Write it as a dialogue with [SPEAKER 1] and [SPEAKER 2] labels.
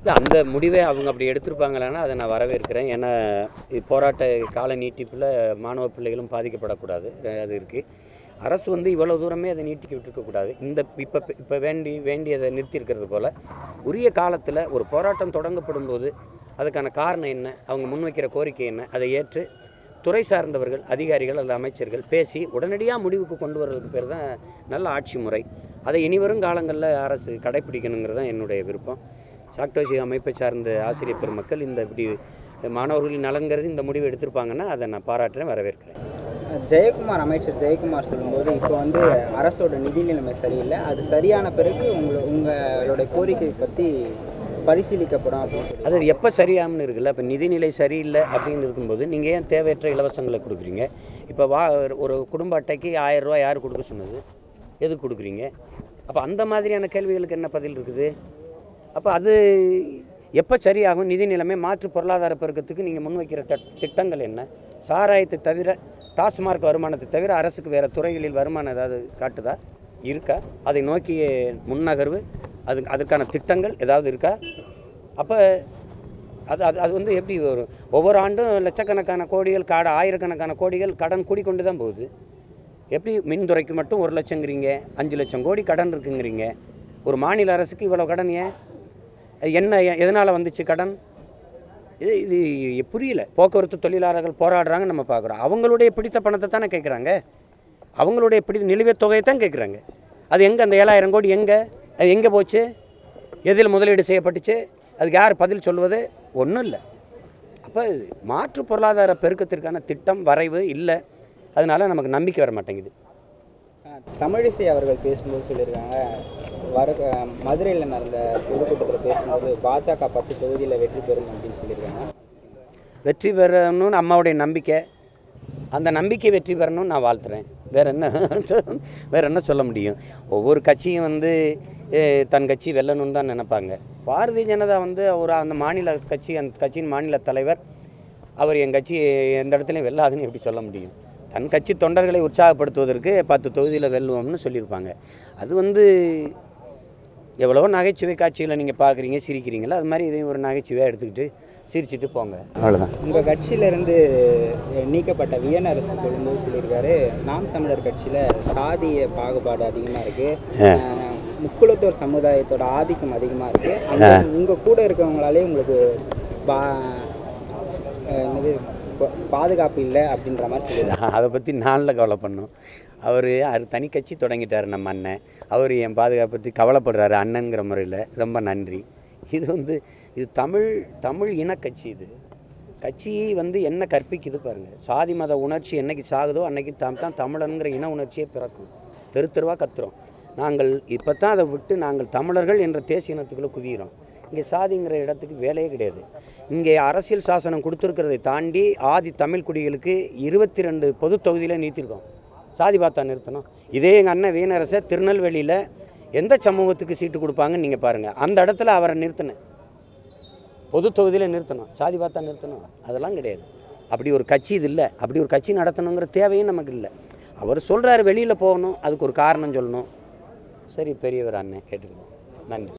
[SPEAKER 1] இல்ல, அந்த முடிவை அவங்க அப்படி எடுத்திருப்பாங்களான்னா அதை நான் வரவேற்கிறேன் ஏன்னா இது போராட்ட கால நீட்டிப்பில் மாணவ பிள்ளைகளும் பாதிக்கப்படக்கூடாது அஹ் அது இருக்குது அரசு வந்து இவ்வளோ தூரமே அதை நீட்டிக்க விட்டுருக்கக்கூடாது இந்த இப்போ இப்போ வேண்டி வேண்டியதை நிறுத்தியிருக்கிறது போல் உரிய காலத்தில் ஒரு போராட்டம் தொடங்கப்படும் போது அதுக்கான காரணம் என்ன அவங்க முன்வைக்கிற கோரிக்கை என்ன அதை ஏற்று துறை சார்ந்தவர்கள் அதிகாரிகள் அல்லது அமைச்சர்கள் பேசி உடனடியாக முடிவுக்கு கொண்டு வர்றதுக்கு பேர் தான் நல்ல ஆட்சி முறை அதை இனிவரும் காலங்களில் அரசு கடைப்பிடிக்கணுங்கிறது தான் என்னுடைய விருப்பம் சாக்டோஜி அமைப்பை சார்ந்த ஆசிரியர் பெருமக்கள் இந்த இப்படி மாணவர்களின் நலன்கிறது இந்த முடிவு எடுத்திருப்பாங்கன்னா அதை நான் பாராட்டுறேன் வரவேற்கிறேன்
[SPEAKER 2] ஜெயக்குமார் அமைச்சர் ஜெயக்குமார் சொல்லும்போது இப்போ வந்து அரசோட நிதி நிலைமை சரியில்லை அது சரியான பிறகு உங்களை உங்களோட கோரிக்கை பற்றி பரிசீலிக்கப்படும் அப்படின்னு சொல்லி
[SPEAKER 1] அது எப்போ சரியாம்னு இருக்குல்ல இப்போ நிதிநிலை சரியில்லை அப்படின்னு இருக்கும்போது நீங்கள் ஏன் தேவையற்ற இலவசங்களை கொடுக்குறீங்க இப்போ வா ஒரு குடும்ப அட்டைக்கு ஆயிரம் ரூபாய் யார் கொடுக்க சொன்னது எதுக்கு கொடுக்குறீங்க அப்போ அந்த மாதிரியான கேள்விகளுக்கு என்ன பதில் இருக்குது அப்போ அது எப்போ சரியாகும் நிதி நிலைமை மாற்று பொருளாதார பெருக்கத்துக்கு நீங்கள் முன்வைக்கிற தட் திட்டங்கள் என்ன சாராயத்தை தவிர டாஸ்மார்க் வருமானத்தை தவிர அரசுக்கு வேறு துறைகளில் வருமானம் ஏதாவது காட்டுதா இருக்கா அதை நோக்கிய முன்னகர்வு அது அதுக்கான திட்டங்கள் ஏதாவது இருக்கா அப்போ அது அது அது வந்து எப்படி ஒரு ஒவ்வொரு ஆண்டும் லட்சக்கணக்கான கோடிகள் காட ஆயிரக்கணக்கான கோடிகள் கடன் கூடிக்கொண்டு தான் போகுது எப்படி மின்துறைக்கு மட்டும் ஒரு லட்சங்கிறீங்க அஞ்சு லட்சம் கோடி கடன் இருக்குங்கிறீங்க ஒரு மாநில அரசுக்கு இவ்வளோ கடன் ஏன் அது என்ன எதனால் வந்துச்சு கடன் இது இது புரியல போக்குவரத்து தொழிலாளர்கள் போராடுறாங்க நம்ம பார்க்குறோம் அவங்களுடைய பிடித்த பணத்தை தானே கேட்குறாங்க அவங்களுடைய பிடி நிலுவைத் தொகையை தான் கேட்குறாங்க அது எங்கே அந்த ஏழாயிரம் கோடி எங்கே அது எங்கே போச்சு எதில் முதலீடு செய்யப்பட்டுச்சு அதுக்கு யார் பதில் சொல்வது ஒன்றும் இல்லை அப்போ மாற்று பொருளாதார பெருக்கத்திற்கான திட்டம் வரைவு இல்லை அதனால நமக்கு நம்பிக்கை வர மாட்டேங்குது
[SPEAKER 2] அஹ், தமிழிசை அவர்கள் பேசும்போது சொல்லியிருக்காங்க வர மதுரையில் நடந்த பொதுக்கூட்டத்தில் பேசும்போது பாஜக பத்து தொகுதியில் வெற்றி பெறும் அப்படின்னு சொல்லியிருக்காங்க
[SPEAKER 1] வெற்றி பெறணும்னு அம்மாவுடைய நம்பிக்கை அந்த நம்பிக்கை வெற்றி பெறணும்னு நான் வாழ்த்துறேன் வேற என்ன வேற என்ன சொல்ல முடியும் ஒவ்வொரு கட்சியும் வந்து eh, தன் கட்சி வெல்லணும்னு தான் நினைப்பாங்க பாரதிய ஜனதா வந்து ஒரு அந்த மாநில கட்சி அந்த கட்சியின் மாநில தலைவர் அவர் என் கட்சி எந்த இடத்துலையும் வெல்லாதுன்னு எப்படி சொல்ல முடியும் தன் கட்சி தொண்டர்களை உற்சாகப்படுத்துவதற்கு பத்து தொகுதியில் வெல்லுவோம்னு சொல்லியிருப்பாங்க அது வந்து எவ்வளவோ நகைச்சுவை காட்சிகளை நீங்கள் பார்க்குறீங்க சிரிக்கிறீங்களா அது மாதிரி இதையும் ஒரு நகைச்சுவையாக எடுத்துக்கிட்டு சிரிச்சிட்டு போங்க அவ்வளோதான்
[SPEAKER 2] உங்கள் கட்சியிலேருந்து நீக்கப்பட்ட வியன் அரசு சொல்லும்போது சொல்லியிருக்காரு நாம் தமிழர் கட்சியில் சாதிய பாகுபாடு அதிகமாக இருக்குது முக்குளத்தோர் சமுதாயத்தோட ஆதிக்கம் அதிகமாக இருக்குது அங்கே உங்கள் கூட இருக்கவங்களாலே உங்களுக்கு பா அஹ் என்னது பா- பாதுகாப்பு இல்லை அப்படின்ற மாதிரி சொல்லியிருக்காரு
[SPEAKER 1] அதை பற்றி நானில் கவலை பண்ணோம் அவர் அவர் தனி கட்சி தொடங்கிட்டார் நம்ம அண்ணன் அவர் என் பாதுகாப்பு பற்றி கவலைப்படுறாரு அண்ணன்கிற முறையில் ரொம்ப நன்றி இது வந்து இது தமிழ் தமிழ் இனக்கட்சி இது கட்சி வந்து என்ன கற்பிக்குது பாருங்கள் சாதி மத உணர்ச்சி என்னைக்கு சாகுதோ அன்னைக்கு தாம் தான் தமிழனுங்கிற இன உணர்ச்சியே பிறக்கும் தெரு தெருவாக கத்துறோம் நாங்கள் இப்போ தான் அதை விட்டு நாங்கள் தமிழர்கள் என்ற தேசிய இனத்துக்குள்ளே குவிகிறோம் இங்கே சாதிங்கிற இடத்துக்கு வேலையே கிடையாது இங்கே அரசியல் சாசனம் கொடுத்துருக்கிறதை தாண்டி ஆதி தமிழ் குடிகளுக்கு இருபத்தி ரெண்டு பொது தொகுதியில் நிறுத்திருக்கோம் சாதி பார்த்தா நிறுத்தணும் இதே எங்கள் அண்ணன் வீணரசை திருநெல்வேலியில் எந்த சமூகத்துக்கு சீட்டு கொடுப்பாங்கன்னு நீங்கள் பாருங்கள் அந்த இடத்துல அவரை நிறுத்தினேன் பொது தொகுதியில் நிறுத்தணும் சாதி பார்த்தா நிறுத்தணும் அதெல்லாம் கிடையாது அப்படி ஒரு கட்சி இது இல்லை அப்படி ஒரு கட்சி நடத்தணுங்கிற தேவையும் நமக்கு இல்லை அவர் சொல்கிறாரு வெளியில் போகணும் அதுக்கு ஒரு காரணம் சொல்லணும் சரி பெரியவர் அண்ணன் கேட்டுக்கணும் நன்றி